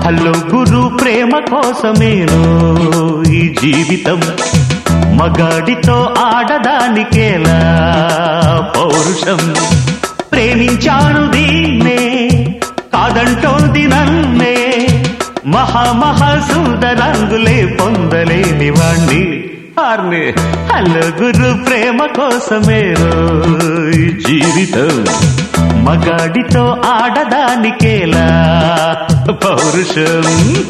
hello గురు ప్రేమ కోసమేను ఈ జీవితం మగాడితో ఆడదానికేలా పౌరుషం ప్రేమించాను దీన్నే కాదంటోంది నన్నే మహామహా సుందరంగులే పొందలేని వాణ్ణి ఆర్ని హలో గురు ప్రేమ కోసమేను ఈ జీవితం మగాడితో ఆడదానికేలా పౌరుషం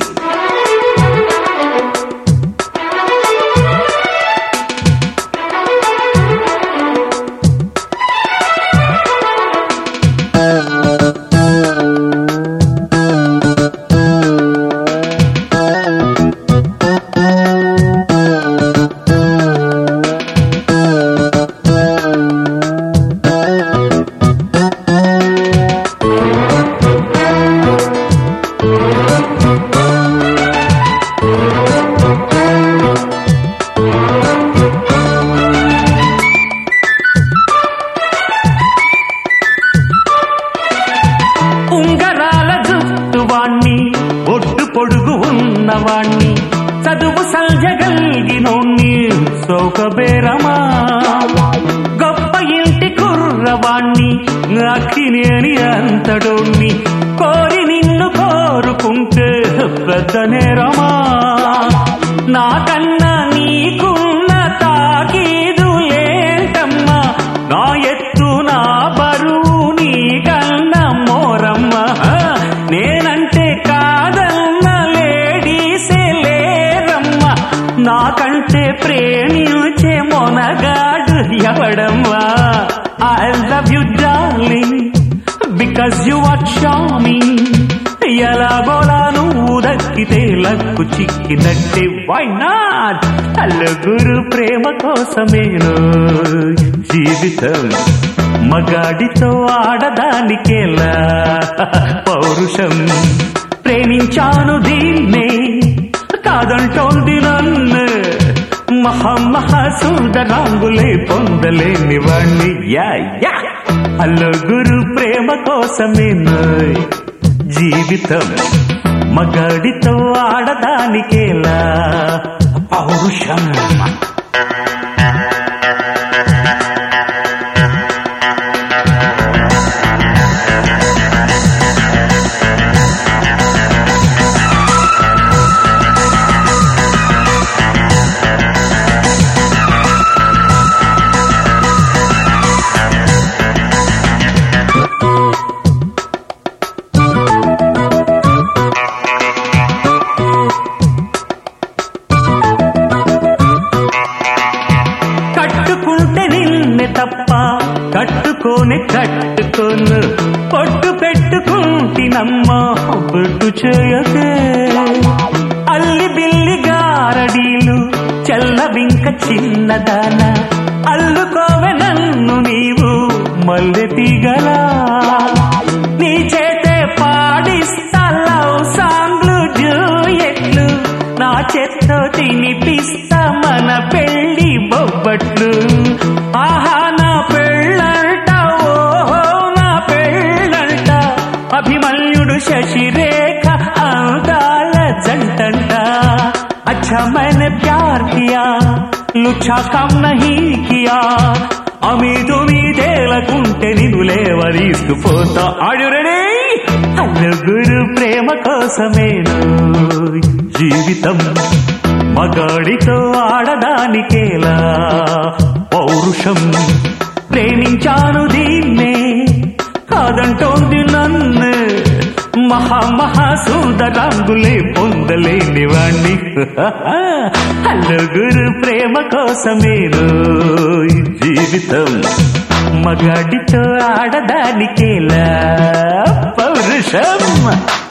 ఉంగరాల జుట్టువాణ్ణి ఒడ్డు పొడుగు ఉన్నవాణ్ణి చదువు సంజగలిగినోణ్ణి సౌకబేరమా గొప్ప ఇంటి కుర్రవాణ్ణి అక్కినేని అంతడోణ్ణి కోరి నిన్ను కోరుకుంటే పెద్ద నేరమా నాకన్నా నీకున్న తాకీదు ఏంటమ్మా నా ఎత్తు నా బరువు నీకన్నా మోరమ్మ నేనంటే కాదన్న లేడీసే లేరమ్మ నాకంటే ప్రేమించే మొనగాడు ఎవడమ్మా I love you darling because you are charming ఎలాగోలా నువ్వు దక్కితే లక్కు చిక్కినట్టే వై నాట్ అల్లగురు ప్రేమ కోసమేను జీవితం మగాడితో ఆడదానికేలా పౌరుషం ప్రేమించాను దీన్నే కాదంటోంది నన్ను మహా సుందరాంగులే పొందలేని వాణ్ణి యా యా హలో గురు ప్రేమ కోసమేను జీవితం మగాడితో ఆడదానికేలా పౌరుషం కట్టుకుంటే నిన్నే తప్ప కట్టుకోని కట్టుకోను పొట్టు పెట్టుకుంటినమ్మా పొట్టు చేయకే అల్లి బిల్లి గారడీలు చెల్లవింక చిన్నదాన అల్లుకోవె నన్ను నీవు మల్లె తీగలా నీ చేతే పాడిస్తా లవ్ సాంగ్లు జూయెట్లు నా చేత్తో తినిపిస్తా మన పెళ్లి బొబ్బట్లు ఆహా నా పెళ్ళంట ఓహో నా పెళ్ళంట అభిమన్యుడు శశిరేఖ అందాల జంటంట अच्छा मैंने प्यार किया लुच्छा कम नहीं किया అమీదు మీదేలకుంటే నిన్ను లేవరీసుకుపోతా ఆడు రెడీ అల్లుగురు ప్రేమ కోసమేను జీవితం మగాడితో ఆడదానికేలా పౌరుషం ప్రేమించాను దీన్నే కాదంటోంది నన్ను మహా మహా సుందరాంగులే పొందలేని వాణ్ణి అల్లుగురు ప్రేమ కోసమేను ఈ జీవితం మగాడితో ఆడదానికేలా పౌరుషం